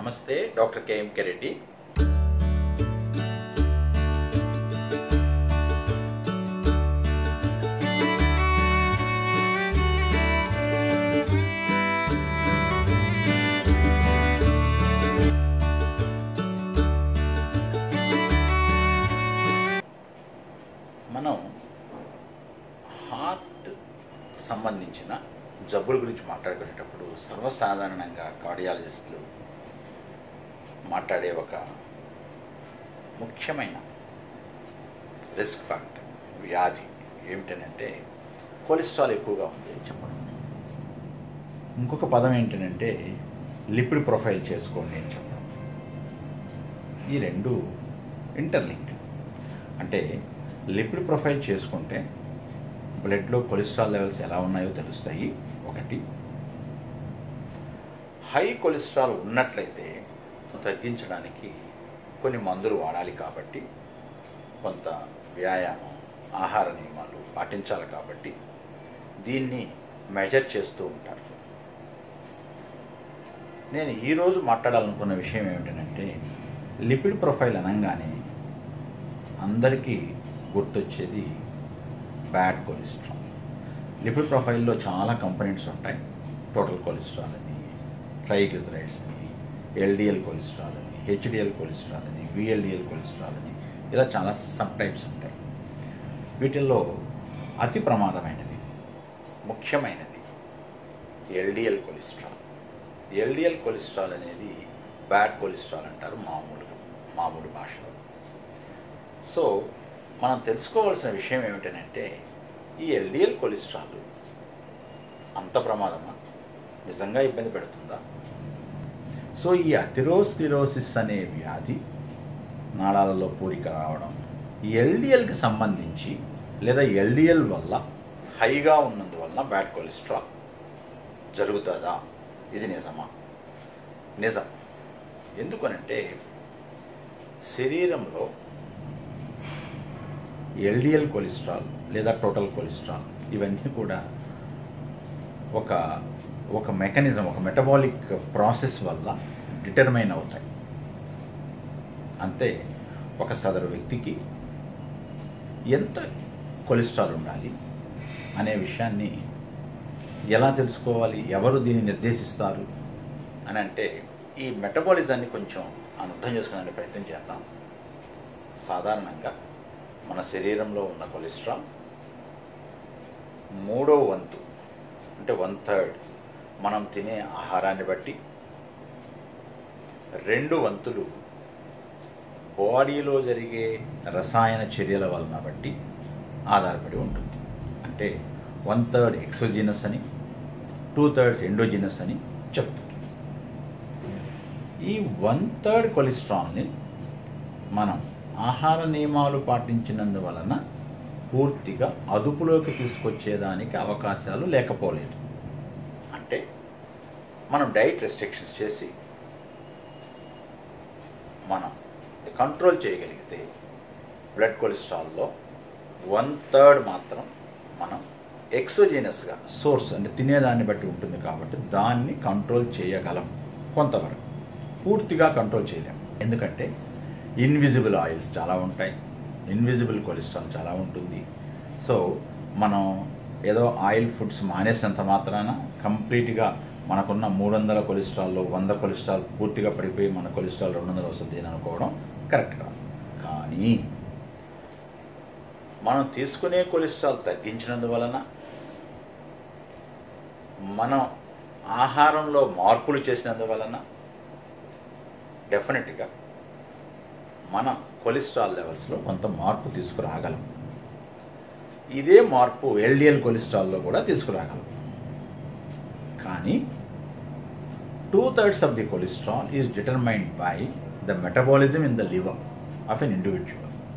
నమస్తే doctor KMK Reddy మనం heart సంబంధించిన జబ్బుల గురించి మాట్లాడుకునేటప్పుడు సర్వసాధారణంగా కార్డియాలజిస్టులు మాట్లాడే ఒక ముఖ్యమైన రిస్క్ ఫ్యాక్టర్ వ్యాధి ఏమిటనంటే కొలెస్ట్రాల్ ఎక్కువగా ఉంది అని చెప్పడం ఇంకొక పదం ఏంటంటే లిపిడ్ ప్రొఫైల్ చేసుకోండి అని చెప్పడం ఈ రెండు ఇంటర్లింక్ అంటే లిపిడ్ ప్రొఫైల్ చేసుకుంటే బ్లడ్లో కొలెస్ట్రాల్ లెవెల్స్ ఎలా ఉన్నాయో తెలుస్తాయి ఒకటి హై కొలెస్ట్రాల్ ఉన్నట్లయితే తగ్గించడానికి కొన్ని మందులు వాడాలి కాబట్టి కొంత వ్యాయామం ఆహార నియమాలు పాటించాలి కాబట్టి దీన్ని మెజర్ చేస్తూ ఉంటారు నేను ఈరోజు మాట్లాడాలనుకున్న విషయం ఏమిటంటే లిపిడ్ ప్రొఫైల్ అనగానే అందరికీ గుర్తొచ్చేది బ్యాడ్ కొలెస్ట్రాల్ లిపిడ్ ప్రొఫైల్లో చాలా కంపోనెంట్స్ ఉంటాయి టోటల్ కొలెస్ట్రాల్ అని ట్రైగ్లిజరైడ్స్ అని ఎల్డిఎల్ కొలెస్ట్రాల్ అని హెచ్డిఎల్ కొలెస్ట్రాల్ అని విఎల్డిఎల్ కొలెస్ట్రాల్ అని ఇలా చాలా సబ్ టైప్స్ ఉంటాయి వీటిల్లో అతి ప్రమాదమైనది ముఖ్యమైనది ఎల్డిఎల్ కొలెస్ట్రాల్ ఎల్డిఎల్ కొలెస్ట్రాల్ అనేది బ్యాడ్ కొలెస్ట్రాల్ అంటారు మామూలుగా మామూలు భాషలో సో మనం తెలుసుకోవాల్సిన విషయం ఏమిటంటే ఈ ఎల్డిఎల్ కొలెస్ట్రాల్ అంత ప్రమాదమా నిజంగా ఇబ్బంది పెడుతుందా సో ఈ అథిరోస్క్లిరోసిస్ అనే వ్యాధి నాళాలలో పూరిక రావడం ఈ ఎల్డిఎల్కి సంబంధించి లేదా ఎల్డిఎల్ వల్ల హైగా ఉన్నందువల్ల బ్యాడ్ కొలెస్ట్రాల్ జరుగుతుందా ఇది నిజమా నిజం ఎందుకనంటే శరీరంలో ఎల్డిఎల్ కొలెస్ట్రాల్ లేదా టోటల్ కొలెస్ట్రాల్ ఇవన్నీ కూడా ఒక ఒక మెకానిజం ఒక మెటబాలిక్ ప్రాసెస్ వల్ల డిటర్మైన్ అవుతాయి అంతే ఒక సదరు వ్యక్తికి ఎంత కొలెస్ట్రాల్ ఉండాలి అనే విషయాన్ని ఎలా తెలుసుకోవాలి ఎవరు దీన్ని నిర్దేశిస్తారు అని అంటే ఈ మెటబాలిజాన్ని కొంచెం అర్థం చేసుకునే ప్రయత్నం చేద్దాం సాధారణంగా మన శరీరంలో ఉన్న కొలెస్ట్రాల్ మూడో వంతు అంటే వన్ థర్డ్ మనం తినే ఆహారాన్ని బట్టి రెండు వంతులు బాడీలో జరిగే రసాయన చర్యల వలన బట్టి ఆధారపడి ఉంటుంది అంటే వన్ థర్డ్ ఎక్సోజినస్ అని టూ థర్డ్స్ ఎండోజినస్ అని చెప్తారు ఈ వన్ థర్డ్ కొలెస్ట్రాల్ని మనం ఆహార నియమాలు పాటించినందువలన పూర్తిగా అదుపులోకి తీసుకొచ్చేదానికి అవకాశాలు లేకపోలేదు అంటే మనం డైట్ రెస్ట్రిక్షన్స్ చేసి మనం కంట్రోల్ చేయగలిగితే బ్లడ్ కొలెస్ట్రాల్లో వన్ థర్డ్ మాత్రం మనం ఎక్సోజీనస్గా సోర్స్ అంటే తినేదాన్ని బట్టి ఉంటుంది కాబట్టి దాన్ని కంట్రోల్ చేయగలం కొంతవరకు పూర్తిగా కంట్రోల్ చేయలేం ఎందుకంటే ఇన్విజిబుల్ ఆయిల్స్ చాలా ఉంటాయి ఇన్విజిబుల్ కొలెస్ట్రాల్ చాలా ఉంటుంది సో మనం ఏదో ఆయిల్ ఫుడ్స్ మానేసినంత మాత్రాన కంప్లీట్గా మనకున్న మూడు వందల కొలెస్ట్రాల్లో వంద కొలెస్ట్రాల్ పూర్తిగా పడిపోయి మన కొలెస్ట్రాల్ రెండు వందలు వస్తుంది అని అనుకోవడం కరెక్ట్ కాదు కానీ మనం తీసుకునే కొలెస్ట్రాల్ తగ్గించినందువలన మనం ఆహారంలో మార్పులు చేసినందువలన డెఫినెట్గా మనం కొలెస్ట్రాల్ లెవెల్స్లో కొంత మార్పు తీసుకురాగలం ఇదే మార్పు ఎల్డిఎల్ కొలెస్ట్రాల్లో కూడా తీసుకురాగలం కానీ two thirds of the cholesterol is determined by the metabolism in the liver of an individual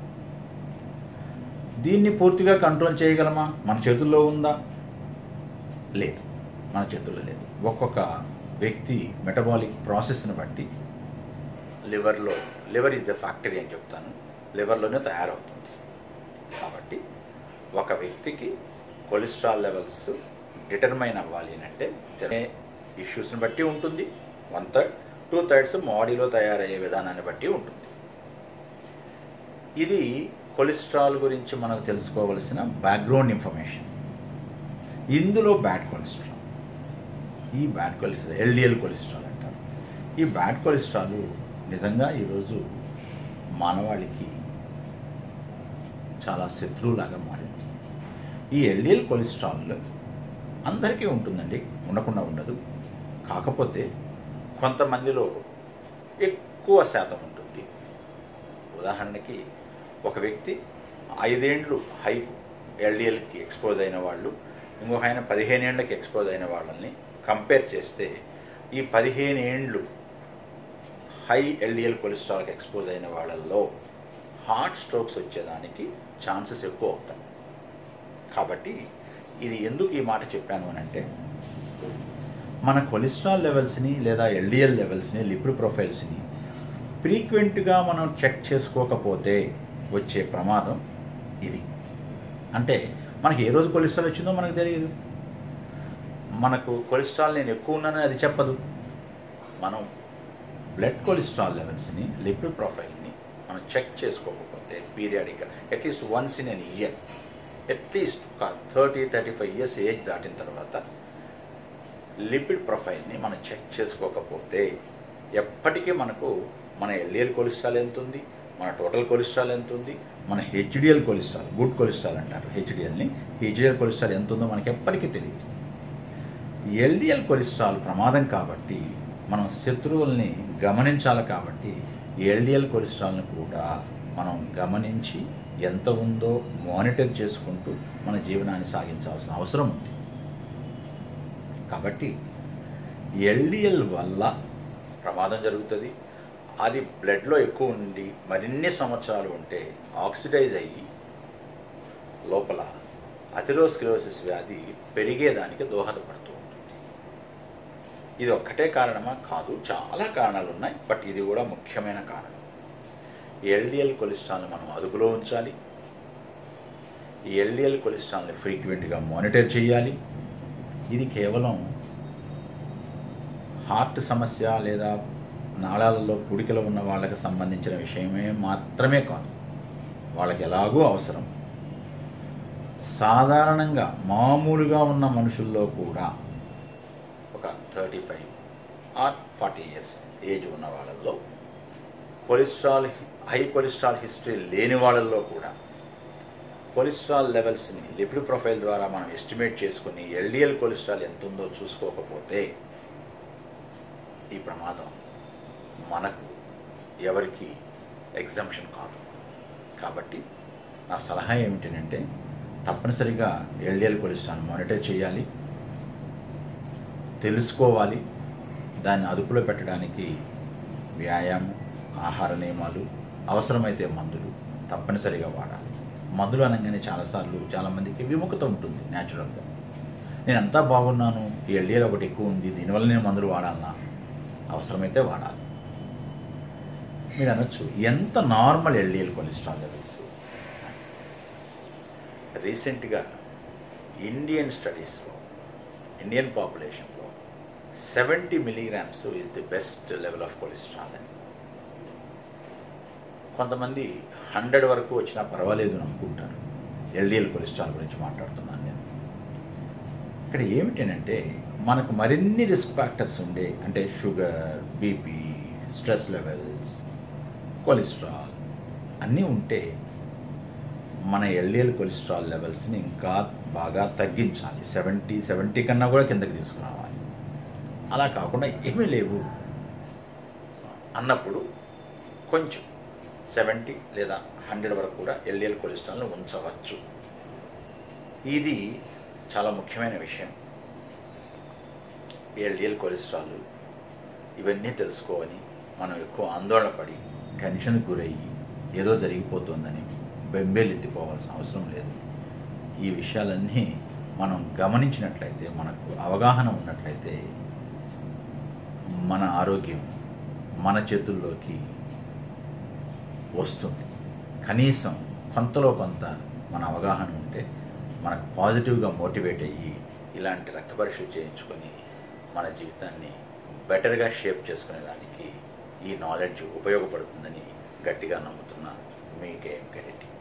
దీన్ని పూర్తిగా కంట్రోల్ చేయగలమా మన చేతుల్లో ఉందా లేదు మన చేతుల్లో లేదు ఒక్కొక్క వ్యక్తి మెటబాలిక్ ప్రాసెస్ని బట్టి లివర్లో లివర్ ఇస్ ద ఫ్యాక్టరీ అని చెప్తాను లివర్లోనే తయారవుతుంది కాబట్టి ఒక వ్యక్తికి కొలెస్ట్రాల్ లెవెల్స్ డిటర్మైన్ అవ్వాలి అని అంటే తినే ఇష్యూస్ని బట్టి ఉంటుంది వన్ థర్డ్ టూ థర్డ్స్ బాడీలో తయారయ్యే విధానాన్ని బట్టి ఉంటుంది ఇది కొలెస్ట్రాల్ గురించి మనకు తెలుసుకోవలసిన బ్యాక్గ్రౌండ్ ఇన్ఫర్మేషన్ ఇందులో బ్యాడ్ కొలెస్ట్రాల్ ఈ బ్యాడ్ కొలెస్ట్రాల్ ఎల్డిఎల్ కొలెస్ట్రాల్ అంటారు ఈ బ్యాడ్ కొలెస్ట్రాల్ నిజంగా ఈరోజు మానవాళికి చాలా శత్రువులాగా మారింది ఈ ఎల్డిఎల్ కొలెస్ట్రాల్ అందరికీ ఉంటుందండి ఉండకుండా ఉండదు కాకపోతే కొంతమందిలో ఎక్కువ శాతం ఉంటుంది ఉదాహరణకి ఒక వ్యక్తి ఐదేండ్లు హై ఎల్డిఎల్కి ఎక్స్పోజ్ అయిన వాళ్ళు ఇంకొక ఆయన పదిహేను ఏళ్ళకి ఎక్స్పోజ్ అయిన వాళ్ళని కంపేర్ చేస్తే ఈ పదిహేను ఏండ్లు హై ఎల్డిఎల్ కొలెస్ట్రాల్కి ఎక్స్పోజ్ అయిన వాళ్ళల్లో హార్ట్ స్ట్రోక్స్ వచ్చేదానికి ఛాన్సెస్ ఎక్కువ అవుతాయి కాబట్టి ఇది ఎందుకు ఈ మాట చెప్పాను అని అంటే మన కొలెస్ట్రాల్ లెవెల్స్ని లేదా ఎల్డిఎల్ లెవెల్స్ని లిపిడ్ ప్రొఫైల్స్ని ఫ్రీక్వెంట్గా మనం చెక్ చేసుకోకపోతే వచ్చే ప్రమాదం ఇది అంటే మనకి ఏ రోజు కొలెస్ట్రాల్ వచ్చిందో మనకు తెలియదు మనకు కొలెస్ట్రాల్ నేను ఎక్కువ ఉన్నానని అది చెప్పదు మనం బ్లడ్ కొలెస్ట్రాల్ లెవెల్స్ని లిపిడ్ ప్రొఫైల్ని మనం చెక్ చేసుకోకపోతే పీరియాడిక్గా at least once in a year at least ఒక thirty thirty five years age దాటిన తర్వాత లిపిడ్ ప్రొఫైల్ని మనం చెక్ చేసుకోకపోతే ఎప్పటికీ మనకు మన ఎల్డిఎల్ కొలెస్ట్రాల్ ఎంత ఉంది మన టోటల్ కొలెస్ట్రాల్ ఎంత ఉంది మన హెచ్డిఎల్ కొలెస్ట్రాల్ గుడ్ కొలెస్ట్రాల్ అంటారు హెచ్డిఎల్ని హెచ్డిఎల్ కొలెస్ట్రాల్ ఎంత ఉందో మనకి ఎప్పటికీ తెలియదు ఎల్డిఎల్ కొలెస్ట్రాల్ ప్రమాదం కాబట్టి మనం శత్రువుల్ని గమనించాలి కాబట్టి ఎల్డిఎల్ కొలెస్ట్రాల్ని కూడా మనం గమనించి ఎంత ఉందో మానిటర్ చేసుకుంటూ మన జీవనాన్ని సాగించాల్సిన అవసరం ఉంది కాబట్టి ఎల్డిఎల్ వల్ల ప్రమాదం జరుగుతుంది అది బ్లడ్లో ఎక్కువ ఉండి మరిన్ని సంవత్సరాలు ఉంటే ఆక్సిడైజ్ అయ్యి లోపల అథిరోస్క్లిరోసిస్ వ్యాధి పెరిగేదానికి దోహదపడుతూ ఉంటుంది ఇది ఒక్కటే కారణమా కాదు చాలా కారణాలు ఉన్నాయి బట్ ఇది కూడా ముఖ్యమైన కారణం ఎల్డిఎల్ కొలెస్ట్రాల్ని మనం అదుపులో ఉంచాలి ఈ ఎల్డిఎల్ కొలెస్ట్రాల్ని ఫ్రీక్వెంట్గా మానిటర్ చేయాలి ఇది కేవలం హార్ట్ సమస్య లేదా నాళాలలో పుడికలు ఉన్న వాళ్ళకి సంబంధించిన విషయమే మాత్రమే కాదు వాళ్ళకి ఎలాగూ అవసరం సాధారణంగా మామూలుగా ఉన్న మనుషుల్లో కూడా ఒక thirty five or forty years age ఉన్న వాళ్ళల్లో కొలెస్ట్రాల్ హై కొలెస్ట్రాల్ హిస్టరీ లేని వాళ్ళల్లో కూడా కొలెస్ట్రాల్ లెవెల్స్ని లిపిడ్ ప్రొఫైల్ ద్వారా మనం ఎస్టిమేట్ చేసుకుని ఎల్డిఎల్ కొలెస్ట్రాల్ ఎంత ఉందో చూసుకోకపోతే ఈ ప్రమాదం మనకు ఎవరికి ఎగ్జంప్షన్ కాదు కాబట్టి నా సలహా ఏమిటంటే తప్పనిసరిగా ఎల్డిఎల్ కొలెస్ట్రాల్ మానిటర్ చేయాలి తెలుసుకోవాలి దాన్ని అదుపులో పెట్టడానికి వ్యాయామం ఆహార నియమాలు అవసరమైతే మందులు తప్పనిసరిగా వాడాలి మందులు అనగానే చాలాసార్లు చాలామందికి విముఖత ఉంటుంది న్యాచురల్గా నేను అంతా బాగున్నాను ఈ ఎల్డిఎల్ ఒకటి ఎక్కువ ఉంది దీనివల్ల నేను మందులు వాడాలన్నా అవసరమైతే వాడాలి మీరు అనొచ్చు ఎంత నార్మల్ ఎల్డిఎల్ కొలెస్ట్రాల్ లెవెల్స్ రీసెంట్గా ఇండియన్ స్టడీస్లో ఇండియన్ పాపులేషన్లో seventy milligrams is the best level of cholesterol అని కొంతమంది హండ్రెడ్ వరకు వచ్చినా పర్వాలేదు అని అనుకుంటారు ఎల్డిఎల్ కొలెస్ట్రాల్ గురించి మాట్లాడుతున్నాను నేను ఇక్కడ ఏమిటంటే మనకు మరిన్ని రిస్క్ ఫ్యాక్టర్స్ ఉండే అంటే sugar BP stress levels cholesterol అన్నీ ఉంటే మన ఎల్డిఎల్ కొలెస్ట్రాల్ లెవెల్స్ని ఇంకా బాగా తగ్గించాలి సెవెంటీ సెవెంటీ కన్నా కూడా కిందకి తీసుకురావాలి అలా కాకుండా ఏమీ లేవు అన్నప్పుడు కొంచెం సెవెంటీ లేదా హండ్రెడ్ వరకు కూడా ఎల్డిఎల్ కొలెస్ట్రాల్ని ఉంచవచ్చు ఇది చాలా ముఖ్యమైన విషయం ఎల్డిఎల్ కొలెస్ట్రాల్ ఇవన్నీ తెలుసుకోవాలి మనం ఎక్కువ ఆందోళన పడి టెన్షన్కి గురయ్యి ఏదో జరిగిపోతుందని బెంబేలు ఎత్తిపోవాల్సిన అవసరం లేదు ఈ విషయాలన్నీ మనం గమనించినట్లయితే మనకు అవగాహన ఉన్నట్లయితే మన ఆరోగ్యం మన చేతుల్లోకి వస్తుంది కనీసం కొంతలో కొంత మన అవగాహన ఉంటే మనకు పాజిటివ్గా మోటివేట్ అయ్యి ఇలాంటి రక్త పరీక్షలు చేయించుకొని మన జీవితాన్ని బెటర్గా షేప్ చేసుకునే దానికి ఈ నాలెడ్జ్ ఉపయోగపడుతుందని గట్టిగా నమ్ముతున్న మీ కేఎం కెరెడ్డి